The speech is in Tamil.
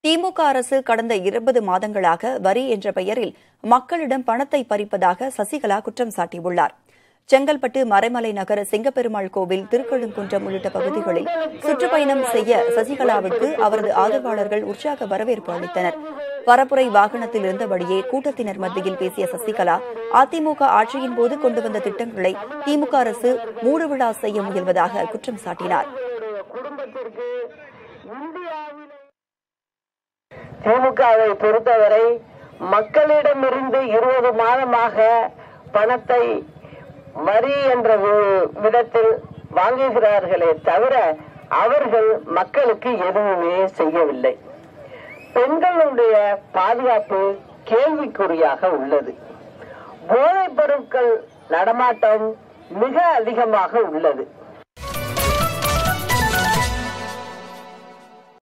திமுக அரசு கடந்த இருபது மாதங்களாக வரி என்ற பெயரில் மக்களிடம் பணத்தை பறிப்பதாக சசிகலா குற்றம் சாட்டியுள்ளார் செங்கல்பட்டு மறைமலை நகர் சிங்கப்பெருமாள் கோவில் திருக்கழுங்குன்றம் உள்ளிட்ட பகுதிகளில் சுற்றுப்பயணம் செய்ய சசிகலாவுக்கு அவரது ஆதரவாளர்கள் உற்சாக வரவேற்பு அளித்தனர் பரப்புரை வாகனத்தில் இருந்தபடியே கூட்டத்தினர் மத்தியில் பேசிய சசிகலா அதிமுக ஆட்சியின் போது கொண்டு வந்த திட்டங்களை திமுக அரசு மூடுவிழா செய்ய முயல்வதாக குற்றம் சாட்டினார் குடும்பத்திற்கு இந்தியாவிலே திமுகவை பொறுத்தவரை மக்களிடமிருந்து இருபது மாதமாக பணத்தை வரி என்ற வி- விதத்தில் வாங்குகிறார்களே தவிர அவர்கள் மக்களுக்கு எதுவுமே செய்யவில்லை பெண்களுடைய பாதுகாப்பு கேள்விக்குறியாக உள்ளது போதைப் பொருட்கள் நடமாட்டம் மிக அதிகமாக உள்ளது